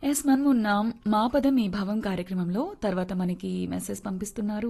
yes మనం ఉన్నాం మా పదం ఈ భావం కార్యక్రమంలో తర్వాత మనకి మెసేజ్ పంపిస్తున్నారు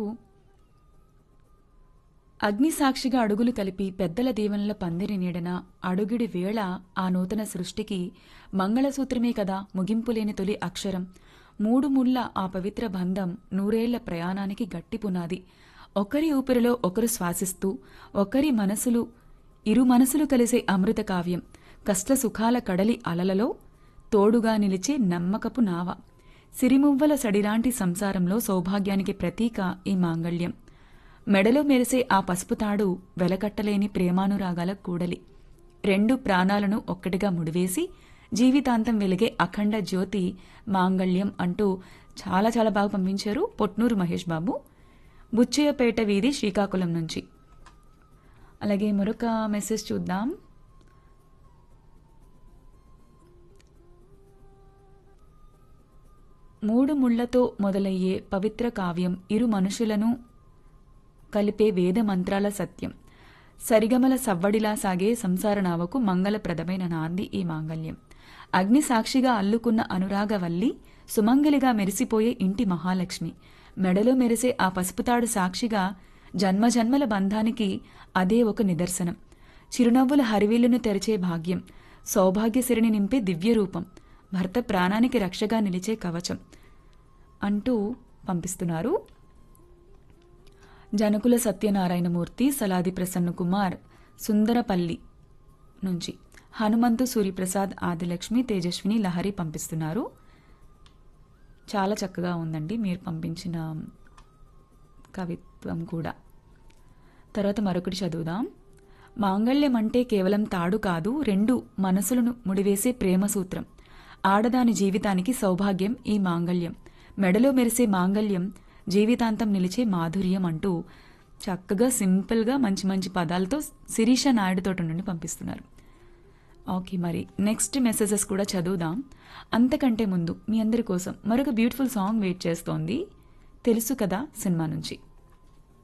అగ్ని సాక్షిగా అడుగులు కలిపి పెద్దల దీవెనల పందిరి నీడన అడుగిడి వేళ ఆ నూతన సృష్టికి మంగళసూత్రమే కదా ముగింపులేని తొలి అక్షరం మూడు ముళ్ళ ఆ పవిత్ర బంధం నూరేళ్ల ప్రయాణానికి గట్టి పునాది ఒకరి ఊపిరిలో ఒకరు శ్వాసిస్తూ ఒకరి మనసులు ఇరు మనసులు కలిసే అమృత కావ్యం కష్ట సుఖాల కడలి అలలలో తోడుగా నిలిచే నమ్మకపు నావ సిరిమువ్వల సడిలాంటి సంసారంలో సౌభాగ్యానికి ప్రతీక ఈ మాంగళ్యం మెడలో మెరిసే ఆ పసుపు తాడు వెలకట్టలేని ప్రేమానురాగాల కూడలి రెండు ప్రాణాలను ఒక్కటిగా ముడివేసి జీవితాంతం వెలిగే అఖండ జ్యోతి మాంగళ్యం అంటూ చాలా చాలా బాగా పంపించారు పొట్నూరు మహేష్ బాబు బుచ్చయ్యపేట వీధి శ్రీకాకుళం నుంచి అలాగే మరొక మెసేజ్ చూద్దాం మూడు ముళ్లతో మొదలయ్యే పవిత్ర కావ్యం ఇరు మనుషులను కలిపే వేద మంత్రాల సత్యం సరిగమల సవ్వడిలా సాగే సంసార నావకు మంగళప్రదమైన నాంది ఈ మాంగళ్యం అగ్ని సాక్షిగా అల్లుకున్న అనురాగవల్లి సుమంగలిగా మెరిసిపోయే ఇంటి మహాలక్ష్మి మెడలో మెరిసే ఆ పసుపుతాడు సాక్షిగా జన్మజన్మల బంధానికి అదే ఒక నిదర్శనం చిరునవ్వుల హరివిల్లును తెరిచే భాగ్యం సౌభాగ్యసిరిని నింపే దివ్య రూపం భర్త ప్రాణానికి రక్షగా నిలిచే కవచం అంటూ పంపిస్తున్నారు జనకుల సత్యనారాయణమూర్తి సలాది ప్రసన్న కుమార్ సుందరపల్లి నుంచి హనుమంతు సూర్యప్రసాద్ ఆదిలక్ష్మి తేజస్విని లహరి పంపిస్తున్నారు చాలా చక్కగా ఉందండి మీరు పంపించిన కవిత్వం కూడా తర్వాత మరొకటి చదువుదాం మాంగళ్యం అంటే కేవలం తాడు కాదు రెండు మనసులను ముడివేసే ప్రేమ సూత్రం ఆడదాని జీవితానికి సౌభాగ్యం ఈ మాంగళ్యం మెడలో మెరిసే మాంగళ్యం జీవితాంతం నిలిచే మాధుర్యం అంటూ చక్కగా సింపుల్గా మంచి మంచి పదాలతో శిరీష నాయుడుతో నుండి పంపిస్తున్నారు ఓకే మరి నెక్స్ట్ మెసేజెస్ కూడా చదువుదాం అంతకంటే ముందు మీ అందరి కోసం మరొక బ్యూటిఫుల్ సాంగ్ వెయిట్ చేస్తోంది తెలుసు కదా సినిమా నుంచి